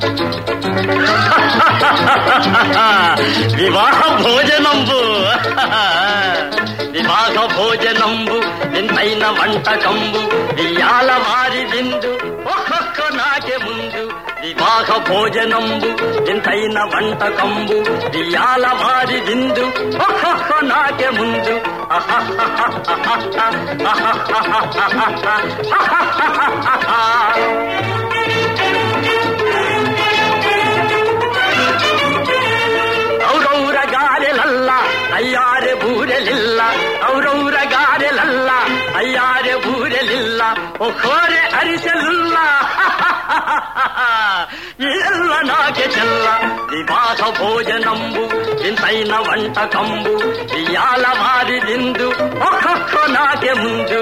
వివాహ భోజనంబు వివాహ భోజనంబు ఎంతైన వంటకంబు ఇయాల వారి విందు ఒక్కొక్క నాకే ముందు వివాహ భోజనంబు ఎంతైన వంటకంబు ఇయాల వారి విందు ఒక్కొక్క నాకే ముందు ಔರೌರ ಗಾರೆಲಲ್ಲ ಅಯ್ಯಾರೆ ಬೂರೆಲಿಲ್ಲ ಔರೌರ ಗಾರೆಲಲ್ಲ ಅಯ್ಯಾರೆ ಬೂರೆಲಿಲ್ಲ ಒಕ್ಕೋರೆ ಅರಿಸಲಿಲ್ಲ ಎಲ್ಲ ನಾಕೆ ಚೆಲ್ಲ ವಿವಾಹ ಭೋಜನಂಬು ಇಂತೈನ వంటకంబు ఇయాల వారి విందు ఒక్కొక్క నాకే ముందు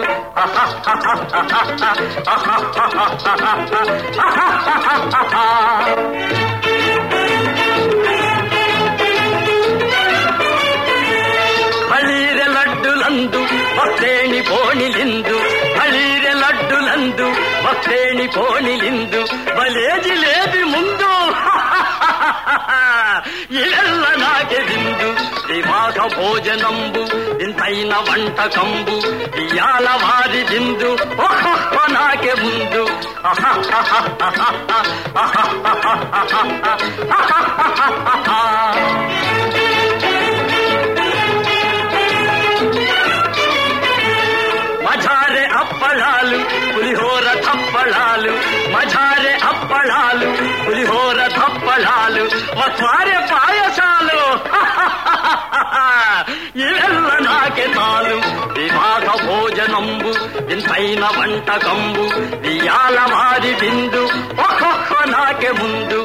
ಹಳೀರೆ ಲಡ್ಡುಲಂದು ಭಕ್ತೇಣಿ ಬೋಣಿಲಿಂದು ಹಳೀರೆ ಲಡ್ಡುలందు భక్తేణి పోనిలిందు భలే జిలేబి ముందు ఇళ్ళ నాకే విందు వివాహ భోజనంబు ఇంతైన వంటకంబు ఇయాల వారి విందు ఒక్కొక్క నాకే ముందు మజారే అప్పళాలు పులిహోర తప్పళాలు మజారే అప్పళాలు పులిహోర తప్పళాలు మసారే పాయసాలు ఇవెల్ల నాకే తాలు వివాహ భోజనంబు ఇంతైన వంటకంబు ఇయాల వారి విందు ఒక్కొక్క నాకే ముందు